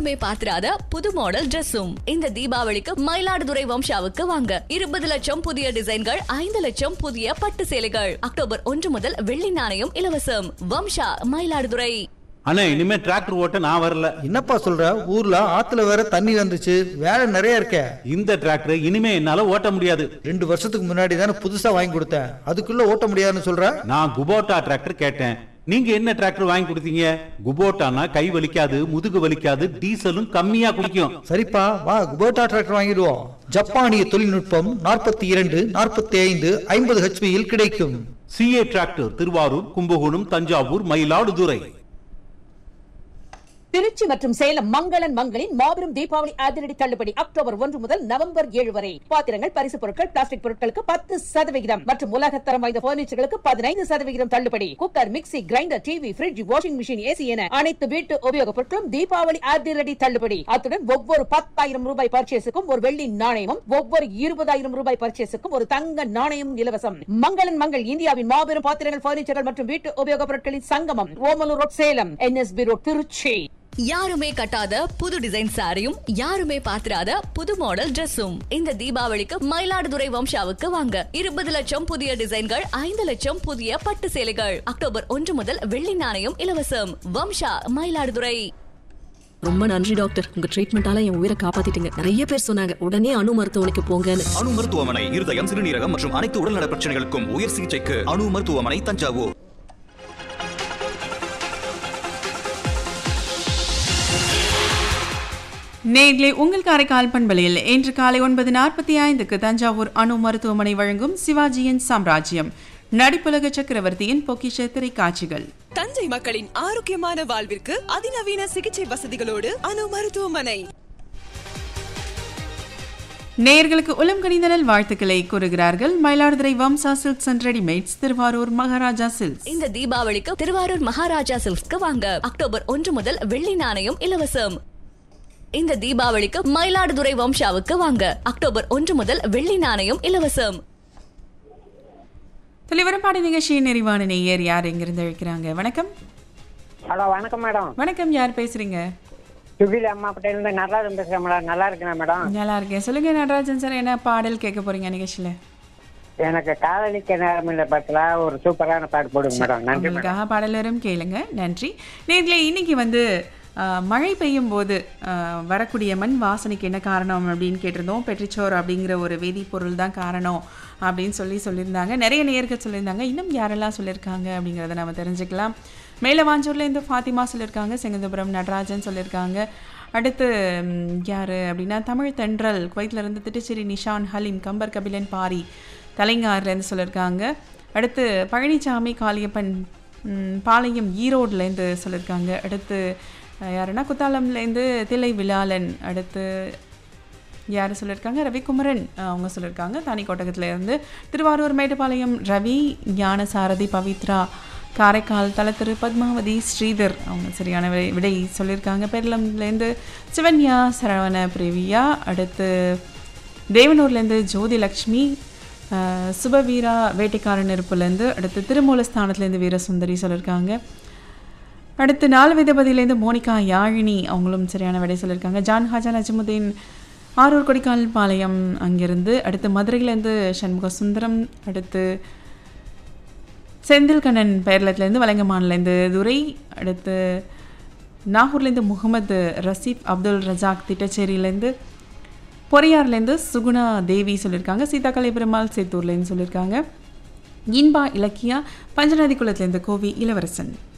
யாருமே பாத்திராத புது மாடல் Dress-உம் இந்த தீபாவளிக்கு மயிலாடுதுறை வம்சாவுக்கு வாங்க இருபது லட்சம் புதிய டிசைன்கள் ஐந்து லட்சம் புதிய பட்டு சேலைகள் அக்டோபர் ஒன்று முதல் வெள்ளி நாணயம் இலவசம் வம்சா மயிலாடுதுறை அண்ணே இனிமே டிராக்டர் ஓட்ட நான் வரல என்னப்பா சொல்ற ஊர்ல ஆத்துல வேற தண்ணி வந்துச்சு வேலை நிறைய இருக்கே இந்த டிராக்டர் இனிமே என்னால ஓட்ட முடியாது ரெண்டு வருஷத்துக்கு முன்னாடி தானே புதுசா வாங்கி கொடுத்தேன் அதுக்குள்ள ஓட்ட முடியாதுன்னு சொல்ற நான் குபோட்டா டிராக்டர் கேட்டேன் நீங்க என்ன டிராக்டர் வாங்கி கொடுத்தீங்க குபோட்டானா கை வலிக்காது முதுகு வலிக்காது டீசலும் கம்மியா குடிக்கும் சரிப்பா வா குபோட்டா டிராக்டர் வாங்கிடுவோம் ஜப்பானிய தொழில்நுட்பம் நாற்பத்தி இரண்டு நாற்பத்தி ஐந்து ஐம்பது ஹெச்பியில் கிடைக்கும் சிஏ டிராக்டர் திருவாரூர் கும்பகோணம் தஞ்சாவூர் மயிலாடுதுறை திருச்சி மற்றும் சேலம் மங்களன் மங்களின் மாபெரும் தீபாவளி அதிரடி தள்ளுபடி அக்டோபர் ஒன்று முதல் நவம்பர் ஏழு வரை பாத்திரங்கள் பரிசு பொருட்கள் பிளாஸ்டிக் பொருட்களுக்கு பத்து சதவிகிதம் மற்றும் உலகத்தரம் வாய்ந்த பர்னிச்சர்களுக்கு பதினைந்து சதவிகிதம் தள்ளுபடி cooker mixie grinder TV fridge washing machine AC என அனைத்து வீட்டு உபயோகப் பொருட்களும் தீபாவளி அதிரடி தள்ளுபடி அத்துடன் ஒவ்வொரு பத்தாயிரம் ரூபாய் பர்ச்சேஸுக்கும் ஒரு வெள்ளி நாணயமும் ஒவ்வொரு இருபதாயிரம் ரூபாய் பர்ச்சேஸுக்கும் ஒரு தங்க நாணயமும் இலவசம் மங்களன் மங்கள் இந்தியாவின் மாபெரும் பாத்திரங்கள் பர்னிச்சர்கள் மற்றும் வீட்டு உபயோகப் பொருட்களின் சங்கமம் Omalur road Salem NSB road Trichy யாருமே கட்டாத புது டிசைன் சாரியும் யாருமே பாத்திராத புது மாடல் Dress-உம் இந்த தீபாவளிக்கு மயிலாடுதுறை வம்சாவுக்கு வாங்க இருபது லட்சம் புதிய டிசைன்கள் ஐந்து லட்சம் புதிய பட்டு சேலைகள் அக்டோபர் ஒன்று முதல் வெள்ளி நாணயம் இலவசம் வம்சா மயிலாடுதுறை ரொம்ப நன்றி டாக்டர் உங்க ட்ரீட்மெண்டால என் உயிரை காப்பாத்திட்டீங்க நிறைய பேர் சொன்னாங்க உடனே அணு மருத்துவமனைக்கு போங்கன்னு அணு மருத்துவமனை இருதயம் சிறுநீரகம் மற்றும் அனைத்து உடல்நல பிரச்சனைகளுக்கும் உயர் சிகிச்சைக்கு அணு மருத்துவமனை தஞ்சாவூர் நேர்களே உங்கள் காரைக்கால் பண்பலையில் இன்று காலை ஒன்பது நாற்பத்தி ஐந்துக்கு தஞ்சாவூர் அணு மருத்துவமனை வழங்கும் சிவாஜியின் சாம்ராஜ்யம் நடிப்புலக சக்கரவர்த்தியின் பொக்கிஷ திரைக்காட்சிகள் தஞ்சை மக்களின் ஆரோக்கியமான வாழ்விற்கு அதிநவீன சிகிச்சை வசதிகளோடு அணு மருத்துவமனை நேயர்களுக்கு உளம் கணிதனல் வாழ்த்துக்களை கூறுகிறார்கள் Mayiladuthurai Vamsa silks and readymades Thiruvarur Maharaja silks இந்த தீபாவளிக்கு திருவாரூர் மகாராஜா சில்க்ஸ்க்கு வாங்க அக்டோபர் ஒன்று முதல் வெள்ளி நாணயம் இலவசம் இந்த தீபாவளிக்கு மயிலாடுதுறை வம்சாவுக்கு வாங்க அக்டோபர் ஒன்று முதல் வெள்ளி நாணயம் இலவசம் தலைவரப்பாடு நிகழ்ச்சியின் நிறைவான நேயர் யார் எங்கிருந்து அழைக்கிறாங்க வணக்கம் ஹலோ வணக்கம் மேடம் வணக்கம் யார் பேசுறீங்க சுகில் அம்மா கிட்ட இருந்து நடராஜன் பேசுறேன் மேடம் நல்லா இருக்கேன் மேடம் நல்லா இருக்கேன் சொல்லுங்க நடராஜன் சார் என்ன பாடல் கேட்க போறீங்க நிகழ்ச்சியில எனக்கு காதலிக்க நேரம் இல்லை பத்துல ஒரு சூப்பரான பாட்டு போடுங்க மேடம் நன்றி மேடம் உங்களுக்காக பாடல் வரும் கேளுங்க நன்றி நேர்களே இன்னைக்கு வந்து ஆ, மழை பெய்யும் போது ஆ, வரக்கூடிய மண் வாசனைக்கு என்ன காரணம் அப்படின்னு கேட்டிருந்தோம் பெட்ரிச்சோர் அப்படிங்கிற ஒரு வேதிப்பொருள் தான் காரணம் அப்படின்னு சொல்லி சொல்லியிருந்தாங்க நிறைய நேயர்கள் சொல்லியிருந்தாங்க இன்னும் யாரெல்லாம் சொல்லியிருக்காங்க அப்படிங்கிறத நம்ம தெரிஞ்சுக்கலாம் மேலே வாஞ்சூர்லேருந்து ஃபாத்திமா சொல்லியிருக்காங்க செங்கந்தபுரம் நடராஜன் சொல்லியிருக்காங்க அடுத்து ம், யாரு அப்படின்னா தமிழ் தென்றல் குவைத்திலிருந்து திட்டுச்சேரி நிஷான் ஹலீம் கம்பர் கபிலன் பாரி தலைங்காறுலேருந்து சொல்லியிருக்காங்க அடுத்து பழனிசாமி காளியப்பன் ம், பாளையம் ஈரோட்லேருந்து சொல்லியிருக்காங்க அடுத்து அஹ், யாருன்னா குத்தாலம்லேருந்து தில்லை விலாலன் அடுத்து யார் சொல்லியிருக்காங்க ரவிக்குமரன் அஹ், அவங்க சொல்லியிருக்காங்க தானி கோட்டகத்துலேருந்து திருவாரூர் மேட்டுப்பாளையம் ரவி ஞானசாரதி பவித்ரா காரைக்கால் தலத்திரு பத்மாவதி ஸ்ரீதர் அவங்க சரியான விடை விடை சொல்லியிருக்காங்க பெர்லம்லேருந்து சிவன்யா சரவண பிரிவியா அடுத்து தேவனூர்லேருந்து ஜோதி லக்ஷ்மி அஹ், சுபவீரா வேட்டைக்காரன் இருப்புலேருந்து அடுத்து திருமூலஸ்தானத்துலேருந்து வீரசுந்தரி சொல்லியிருக்காங்க அடுத்து நாலு விதபதியிலேருந்து மோனிகா யாழினி அவங்களும் சரியான விடை சொல்லியிருக்காங்க ஜான் ஹாஜா நஜமுதீன் ஆரூர் கொடிக்கால் பாளையம் அங்கிருந்து அடுத்து மதுரையிலேருந்து சண்முக சுந்தரம் அடுத்து செந்தில்கண்ணன் பேரளத்துலேருந்து வலங்கமான்லேருந்து துரை அடுத்து நாகூர்லேருந்து முகமது ரசீப் அப்துல் ரஜாக் திட்டச்சேரியிலேருந்து பொறையார்லேருந்து சுகுணா தேவி சொல்லியிருக்காங்க சீதாக்கலை பெருமாள் சேத்தூர்லேருந்து சொல்லியிருக்காங்க இன்பா இலக்கியா பஞ்சநதி குளத்துலேருந்து கோவி இளவரசன்